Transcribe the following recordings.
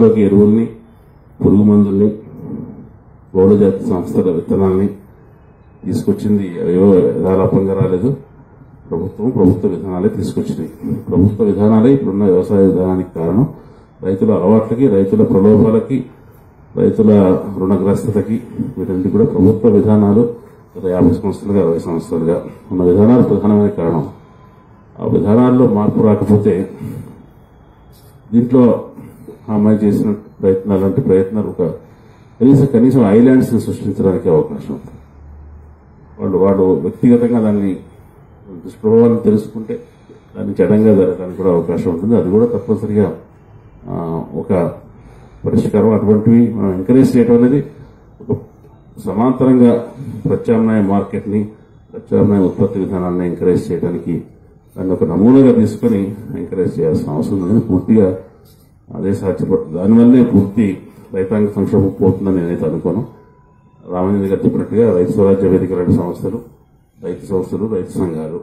లోకి ఎరువుల్ని పురుగు మందుల్ని బహుళజాతి సంస్థల విత్తనాల్ని తీసుకొచ్చింది ఏవో యథాలాపంగా రాలేదు ప్రభుత్వం ప్రభుత్వ విధానాలే తీసుకొచ్చినాయి ప్రభుత్వ విధానాలే ఇప్పుడున్న వ్యవసాయ విధానానికి కారణం రైతుల అలవాట్లకి రైతుల ప్రలోభాలకి రైతుల రుణగ్రస్తతకి వీటన్నిటి కూడా ప్రభుత్వ విధానాలు గత యాభై సంవత్సరాలుగా అరవై సంవత్సరాలుగా ఉన్న విధానాలు ప్రధానమైన కారణం ఆ విధానాల్లో మార్పు రాకపోతే దీంట్లో ఆ అమ్మాయి చేసిన ప్రయత్నాలు లాంటి ప్రయత్నాలు ఒక కనీసం కనీసం ఐలాండ్స్ ని సృష్టించడానికి అవకాశం ఉంది వాళ్ళు వాడు వ్యక్తిగతంగా దాన్ని దుష్ప్రభావాలను తెలుసుకుంటే దాన్ని జడంగా జరగడానికి కూడా అవకాశం ఉంటుంది అది కూడా తప్పనిసరిగా ఆ, ఒక పరిష్కారం అటువంటివి మనం ఎంకరేజ్ చేయడం అనేది ఒక సమాంతరంగా ప్రత్యామ్నాయ మార్కెట్ని ప్రత్యామ్నాయ ఉత్పత్తి విధానాన్ని ఎంకరేజ్ చేయడానికి దాన్ని ఒక నమూనాగా తీసుకొని ఎంకరేజ్ చేయాల్సిన అవసరం ఉంది పూర్తిగా అదే సాధ్యపడుతుంది దానివల్లే పూర్తి రైతాంగ సంక్షోభం పోతుందని నేనైతే అనుకోను రామచంద్ర గారు చెప్పినట్టుగా రైతు స్వరాజ్య వేదిక లాంటి సంస్థలు రైతు సంస్థలు రైతు సంఘాలు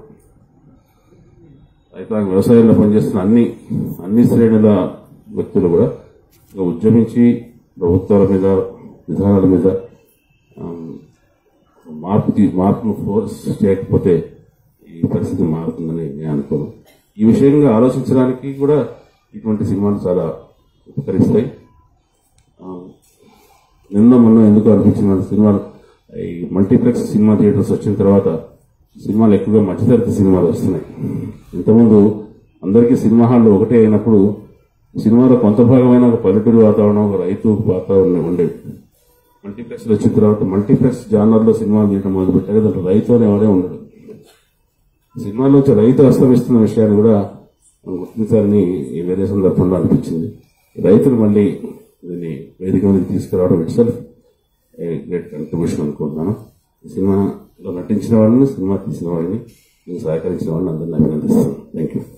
రైతాంగ వ్యవసాయంలో పనిచేస్తున్న అన్ని అన్ని శ్రేణుల వ్యక్తులు కూడా ఇక ఉద్యమించి ప్రభుత్వాల మీద విధానాల మీద ఆమ్, మార్పు తీ- మార్పును ఫోర్స్ చేయకపోతే ఈ పరిస్థితి మారుతుందని నేను అనుకోను ఈ విషయంగా ఆలోచించడానికి కూడా ఇటువంటి సినిమాలు చాలా ఉపకరిస్తాయి ఆ, నిన్న మొన్న ఎందుకు అనిపించిన సినిమాలు ఈ మల్టీప్లెక్స్ సినిమా థియేటర్స్ వచ్చిన తర్వాత సినిమాలు ఎక్కువగా మధ్యతరగతి సినిమాలు వస్తున్నాయి ఇంతకుముందు అందరికీ సినిమా హాల్లో ఒకటే అయినప్పుడు సినిమాలో కొంత భాగమైన ఒక పల్లెటూరు వాతావరణం ఒక రైతు వాతావరణం ఉండేది మల్టీప్లెక్స్ వచ్చిన తర్వాత మల్టీప్లెక్స్ జానర్లో సినిమాలు తీయడం మొదలుపెట్టాక దాంట్లో రైతు అనేవాడే ఉండడు సినిమాలో వచ్చే రైతు అస్తమిస్తున్న విషయాన్ని కూడా మనం గుర్తించాలని ఈ వేరే సందర్భంలో అనిపించింది రైతులు మళ్ళీ దీన్ని వేదిక మీదకి తీసుకురావడం ఇట్ సెల్ఫ్ గ్రేట్ కంట్రిబ్యూషన్ అనుకుంటున్నాను ఈ సినిమాలో నటించిన వాళ్ళని సినిమా తీసిన వాళ్ళని దీనికి సహకరించిన వాళ్ళని అందరినీ అభినందిస్తాను థ్యాంక్ యూ